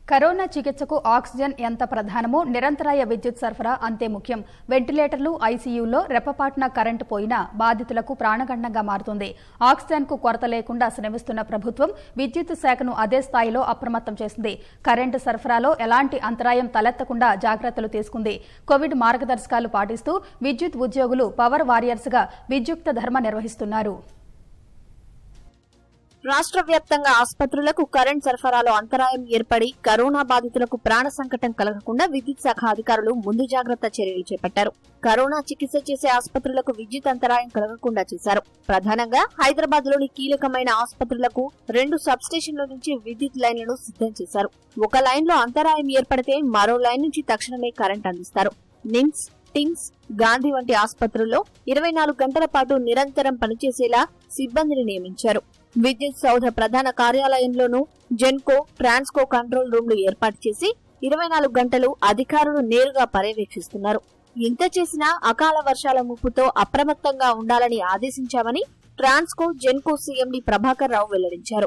corona చికిత్సకు oxygen ఎంత ప్రధానమో నిరంతరాయ విద్యుత్ సరఫరా అంతే ముఖ్యం వెంటిలేటర్లు ఐసీయూలో రెప్పపాటున కరెంటు పోయినా బాధితులకు ప్రాణగండంగా మారుతుంది ఆక్సిజన్ కు కొరత లేకుండా శ్రమిస్తున్న ప్రభుత్వం విద్యుత్ శాఖను అదే స్థాయిలో అప్రమత్తం చేసింది కరెంటు సరఫరాలో ఎలాంటి అంతరాయం తలెత్తకుండా జాగ్రత్తలు తీసుకుంది కోవిడ్ మార్గదర్శకాలు పాటిస్తూ విద్యుత్ ఉద్యోగులు పవర్ వారియర్స్ గా విద్యుక్త ధర్మ నిర్వహిస్తున్నారు రాష్ట్ర వ్యాప్తంగా ఆసుపత్రులకు కరెంట్ సరఫరాలో అంతరాయం ఏర్పడి కరోనా బాధితులకు ప్రాణ సంకటం కలగకుండా విద్యుత్ శాఖ అధికారులు ముందు జాగ్రత్త చర్యలు చేపట్టారు కరోనా చికిత్స చేసే ఆసుపత్రులకు విద్యుత్ అంతరాయం కలగకుండా చేశారు ప్రధానంగా హైదరాబాద్ లోని కీలకమైన ఆసుపత్రులకు రెండు సబ్ స్టేషన్ల నుంచి విద్యుత్ లైన్లను సిద్ధం చేశారు ఒక లైన్ లో అంతరాయం ఏర్పడితే మరో లైన్ నుంచి తక్షణమే కరెంట్ అందిస్తారు నిమ్స్ టిమ్స్ గాంధీ వంటి ఆసుపత్రుల్లో ఇరవై నాలుగు గంటల పాటు నిరంతరం పనిచేసేలా సిబ్బందిని నియమించారు విద్యుత్ సౌధ ప్రధాన కార్యాలయంలోనూ జెన్కో ట్రాన్స్కో కంట్రోల్ రూమ్లు ఏర్పాటు చేసి ఇరవై నాలుగు గంటలు అధికారులు నేరుగా పర్యవేక్షిస్తున్నారు ఇంత చేసినా అకాల వర్షాల ముప్పుతో అప్రమత్తంగా ఉండాలని ఆదేశించామని ట్రాన్స్కో జెన్కో సీఎండీ ప్రభాకర్ రావు వెల్లడించారు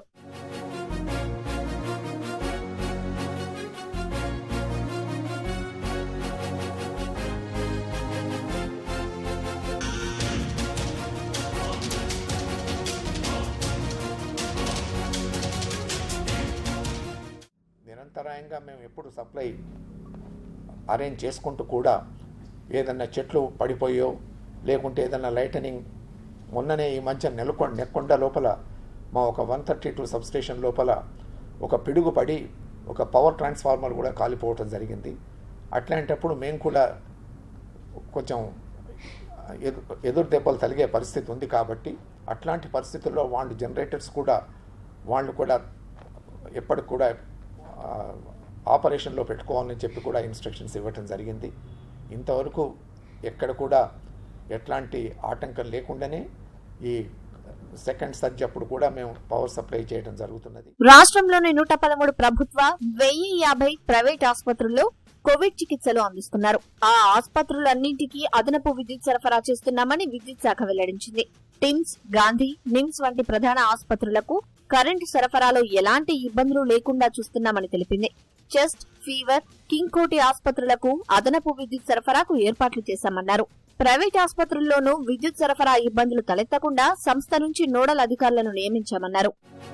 నిరంతరాయంగా మేము ఎప్పుడు సప్లై అరేంజ్ చేసుకుంటూ కూడా ఏదన్నా చెట్లు పడిపోయో లేకుంటే ఏదన్నా లైటనింగ్ మొన్ననే ఈ మధ్య నెలకొండ నెక్కొండ లోపల మా ఒక వన్ థర్టీ టూ సబ్స్టేషన్ లోపల ఒక పిడుగు పడి ఒక పవర్ ట్రాన్స్ఫార్మర్ కూడా కాలిపోవటం జరిగింది అట్లాంటప్పుడు మేము కూడా కొంచెం ఎదు ఎదురు దెబ్బలు తలిగే పరిస్థితి ఉంది కాబట్టి అట్లాంటి పరిస్థితుల్లో వాళ్ళు జనరేటర్స్ కూడా వాళ్ళు కూడా ఎప్పటికి కూడా ఆ, ఆపరేషన్లో పెట్టుకోవాలని చెప్పి కూడా ఇన్స్ట్రక్షన్స్ ఇవ్వటం జరిగింది ఇంతవరకు ఎక్కడ కూడా ఎట్లాంటి ఆటంకం లేకుండానే ఈ సెకండ్ సర్జ్ అప్పుడు కూడా మేము పవర్ సప్లై చేయడం జరుగుతున్నది రాష్ట్రంలోని నూట పదమూడు ప్రభుత్వ వెయ్యి యాభై ప్రైవేట్ ఆసుపత్రుల్లో కోవిడ్ చికిత్సలు అందిస్తున్నారు ఆ ఆసుపత్రులన్నింటికీ అదనపు విద్యుత్ సరఫరా చేస్తున్నామని విద్యుత్ శాఖ వెల్లడించింది టిమ్స్ గాంధీ నిమ్స్ వంటి ప్రధాన ఆసుపత్రులకు కరెంటు సరఫరాలో ఎలాంటి ఇబ్బందులు లేకుండా చూస్తున్నామని తెలిపింది చెస్ట్ ఫీవర్ కింగ్ కోటి ఆసుపత్రులకు అదనపు విద్యుత్ సరఫరాకు ఏర్పాట్లు చేశామన్నారు ప్రైవేట్ ఆసుపత్రుల్లోనూ విద్యుత్ సరఫరా ఇబ్బందులు తలెత్తకుండా సంస్థ నుంచి నోడల్ అధికారులను నియమించామన్నారు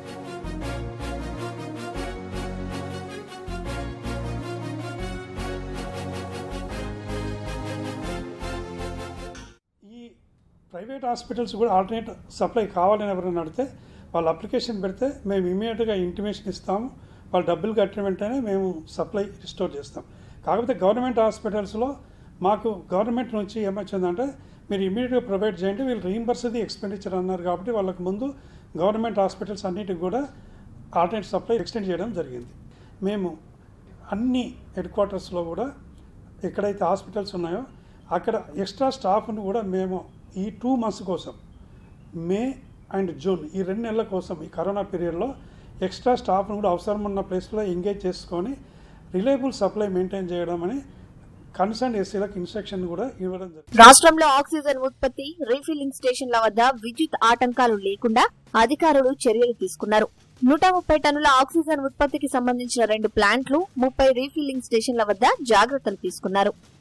ఈ ప్రైవేట్ హాస్పిటల్స్ కూడా ఆల్టర్నేట్ సప్లై కావాలని ఎవరైనా అడిగితే వాళ్ళు అప్లికేషన్ పెడితే మేము ఇమీడియట్గా ఇంటిమేషన్ ఇస్తాము వాళ్ళు డబ్బులు కట్టిన వెంటనే మేము సప్లై రిస్టోర్ చేస్తాం కాకపోతే గవర్నమెంట్ హాస్పిటల్స్లో మాకు గవర్నమెంట్ నుంచి ఏమొచ్చిందంటే మీరు ఇమీడియట్గా ప్రొవైడ్ చేయండి వీళ్ళు రీయింబర్స్ది ఎక్స్పెండిచర్ అన్నారు కాబట్టి వాళ్ళకి ముందు గవర్నమెంట్ హాస్పిటల్స్ అన్నిటికి కూడా ఆల్టర్నేట్ సప్లై ఎక్స్టెండ్ చేయడం జరిగింది మేము అన్ని హెడ్ క్వార్టర్స్లో కూడా ఎక్కడైతే హాస్పిటల్స్ ఉన్నాయో అక్కడ ఎక్స్ట్రా స్టాఫ్ను కూడా మేము ఈ టూ మంత్స్ కోసం మే అండ్ జూన్ ఈ రెండు నెలల కోసం ఈ కరోనా పీరియడ్లో ఎక్స్ట్రా స్టాఫ్ను కూడా అవసరం ఉన్న ప్లేస్లో ఎంగేజ్ చేసుకొని రిలయబుల్ సప్లై మెయింటైన్ చేయడం అని కన్సర్న్ ఎస్సీలకు ఇన్స్ట్రక్షన్ కూడా ఇవ్వడం జరిగింది రాష్ట్రంలో ఆక్సిజన్ ఉత్పత్తి రీఫిల్లింగ్ స్టేషన్ల వద్ద విద్యుత్ ఆటంకాలు లేకుండా అధికారులు చర్యలు తీసుకున్నారు నూట ముప్పై టన్నుల ఆక్సిజన్ ఉత్పత్తికి సంబంధించిన రెండు ప్లాంట్లు ముప్పై రీఫిల్లింగ్ స్టేషన్ల వద్ద జాగ్రత్తలు తీసుకున్నారు